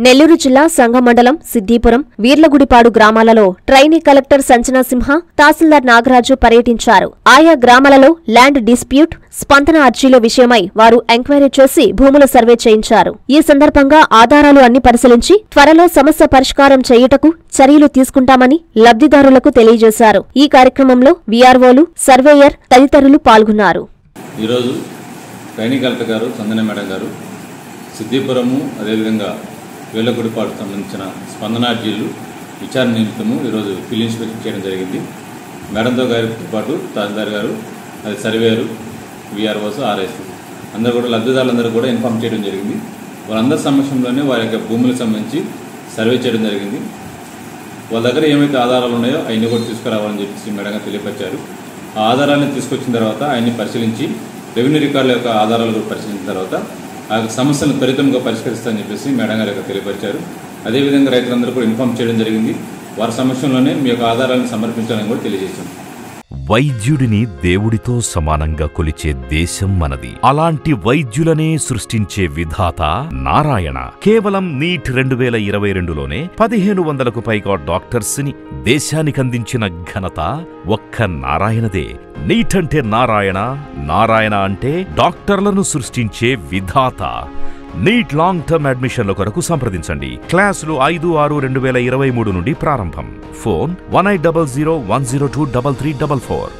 నెల్లూరు జిల్లా సంఘం మండలం సిద్దిపురం వీర్లగుడిపాడు గ్రామాలలో ట్రైనీ కలెక్టర్ సంచనా సింహ తహసీల్దార్ నాగరాజు పర్యటించారు ఆయా గ్రామాలలో ల్యాండ్ డిస్ప్యూట్ స్పందన అర్జీల విషయమై వారు ఎంక్వైరీ చేసి భూముల సర్వే చేయించారు ఈ సందర్భంగా ఆధారాలు అన్ని పరిశీలించి త్వరలో సమస్య పరిష్కారం చేయుటకు చర్యలు తీసుకుంటామని లబ్ధిదారులకు తెలియజేశారు ఈ కార్యక్రమంలో వీఆర్ఓలు సర్వేయర్ తదితరులు పాల్గొన్నారు ఈరోజు ట్రైనీ కలెక్టర్ గారు చందన మేడం గారు సిద్దిపురము అదేవిధంగా వేలగుడిపాటుకు సంబంధించిన స్పందనార్జీలు విచారణ నిమిత్తము ఈరోజు ఫీల్డ్ ఇన్స్పెక్షన్ చేయడం జరిగింది మేడంతో గారితో పాటు తహసీల్దార్ గారు అది సర్వేయరు విఆర్ఓస్ ఆర్ఎస్ అందరూ కూడా లబ్ధిదారులందరూ కూడా ఇన్ఫామ్ చేయడం జరిగింది వాళ్ళందరి సమక్షంలోనే వారి యొక్క భూములకు సంబంధించి సర్వే చేయడం జరిగింది వాళ్ళ దగ్గర ఏమైతే ఆధారాలు ఉన్నాయో అవన్నీ కూడా తీసుకురావాలని చెప్పేసి మేడం గారు తెలియపరిచారు ఆ ఆధారాలను తీసుకొచ్చిన తర్వాత ఆయన్ని పరిశీలించి రెవెన్యూ రికార్డుల యొక్క ఆధారాలు కూడా పరిశీలించిన తర్వాత ఆ యొక్క సమస్యలను త్వరితంగా పరిష్కరిస్తామని చెప్పేసి మేడం గారు యొక్క తెలియపరిచారు అదేవిధంగా రైతులందరూ కూడా ఇన్ఫామ్ చేయడం జరిగింది వారి సమక్షంలోనే మీ యొక్క ఆధారాలను సమర్పించాలని కూడా తెలియజేశాం వైద్యుడిని దేవుడితో సమానంగా కొలిచే దేశం మనది అలాంటి వైద్యులనే సృష్టించే విధాత నారాయణ కేవలం నీట్ రెండు వేల ఇరవై రెండులోనే పదిహేను వందలకు పైగా డాక్టర్స్ ని దేశానికందించిన ఘనత ఒక్క నారాయణదే నీట్ అంటే నారాయణ నారాయణ అంటే డాక్టర్లను సృష్టించే విధాత నీట్ లాంగ్ టర్మ్ అడ్మిషన్ల కొరకు సంప్రదించండి క్లాసులు ఐదు ఆరు రెండు వేల ఇరవై మూడు నుండి ప్రారంభం phone one eight double zero one zero two double three double four